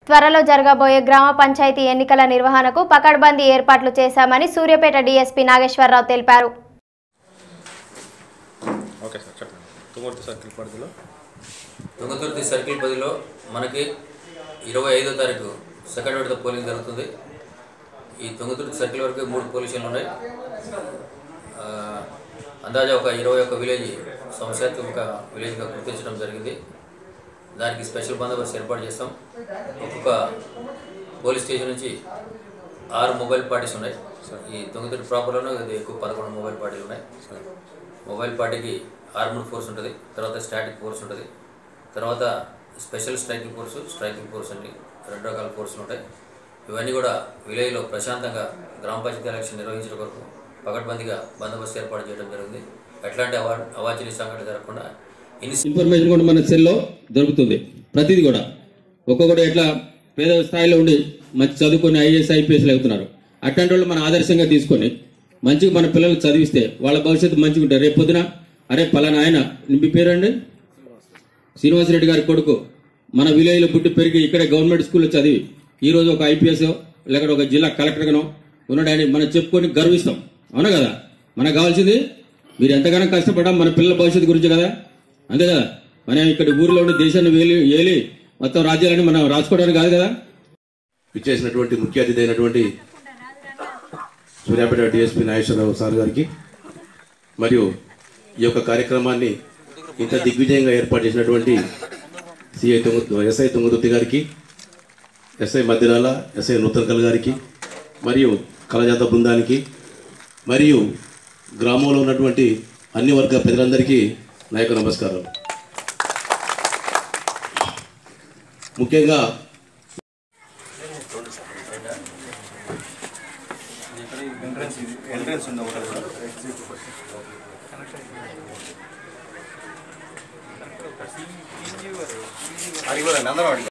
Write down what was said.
త్వరలో జరగబోయే గ్రామ పంచాయతీ ఎన్నికల నిర్వహణకు పకడ్బందీ ఏర్పాట్లు చేశామని సూర్యాపేట డీఎస్పీ నాగేశ్వరరావు తెలిపారు ఓకే సార్ చెప్పండి తుమ్మూర్తి సర్కిల్ పరిధిలో తుంగతుర్తి సర్కిల్ పదిలో మనకి ఇరవై ఐదో తారీఖు సెకండ్ విడత పోలింగ్ జరుగుతుంది ఈ తుంగతుర్తి సర్కిల్ వరకు మూడు పోలీస్ స్టేషన్లు ఉన్నాయి ఆ, అందాజా ఒక ఇరవై ఒక్క విలేజ్ సమస్యాత్మక విలేజ్గా గుర్తించడం జరిగింది దానికి స్పెషల్ బందోబస్తు ఏర్పాటు చేస్తాం ఒక్కొక్క పోలీస్ స్టేషన్ నుంచి ఆరు మొబైల్ పార్టీస్ ఉన్నాయి ఈ తుంగతుర్తి ప్రాపర్లోనే ఇది ఎక్కువ పదకొండు మొబైల్ పార్టీలు ఉన్నాయి మొబైల్ పార్టీకి ఆర్మడ్ ఫోర్స్ ఉంటుంది తర్వాత స్టాటిక్ ఫోర్స్ ఉంటుంది తర్వాత special striking force striking force అని రెండు రకాల ఫోర్సులు ఉంటాయి ఇవన్నీ కూడా విలేజ్లో ప్రశాంతంగా గ్రామ పంచాయతీ ఎలక్షన్ నిర్వహించడం కొరకు పకడ్బందీగా బందోబస్తు ఏర్పాటు చేయడం జరిగింది ఎట్లాంటి అవా అవాంఛనీయ సంఘటన జరగకుండా ఇన్ని ఇన్ఫర్మేషన్ కూడా మన సెల్లో దొరుకుతుంది ప్రతిదీ కూడా ఒక్కొక్కటి ఎట్లా పేద స్థాయిలో ఉండి మంచి చదువుకొని ఐఏఎస్ ఐపీఎస్లు అవుతున్నారు అట్లాంటి వాళ్ళు మనం ఆదర్శంగా తీసుకొని మంచిగా మన పిల్లలకు చదివిస్తే వాళ్ళ భవిష్యత్తు మంచిగా ఉంటారు రేపు పొద్దున అరే పలానా ఆయన మీ పేరండి శ్రీనివాసరెడ్డి గారి కొడుకు మన విలేజ్లో పుట్టి పెరిగి ఇక్కడే గవర్నమెంట్ స్కూల్లో చదివి ఈ రోజు ఒక ఐపీఎస్ లేకపోతే ఒక జిల్లా కలెక్టర్గానో ఉన్నాడని మనం చెప్పుకొని గర్విస్తాం అవునా కదా మనకు కావాల్సింది మీరు ఎంతగానో కష్టపడ్డాం మన పిల్లల భవిష్యత్తు గురించి కదా అంతే కదా మనం ఇక్కడ ఊరిలో ఉండి దేశాన్ని వేలి ఏలి మొత్తం రాజ్యాలని మనం రాసుకోవడానికి కాదు కదా విచ్చేసినటువంటి ముఖ్య అతిథి అయినటువంటి సూర్యాపేట డిఎస్పీ నాగేశ్వరరావు సార్ గారికి మరియు ఈ యొక్క కార్యక్రమాన్ని ఇంత దిగ్విజయంగా ఏర్పాటు చేసినటువంటి సిఐ తుంగ ఎస్ఐ తుంగతుర్తి గారికి ఎస్ఐ మధ్యరాల ఎస్ఐ నూతన్కల్ గారికి మరియు కళజాత బృందానికి మరియు గ్రామంలో ఉన్నటువంటి అన్ని వర్గ ప్రజలందరికీ నా యొక్క నమస్కారం ముఖ్యంగా ఎంట్రెన్స్ ఉంది ఒకటి అడిగి అందరం అడిగి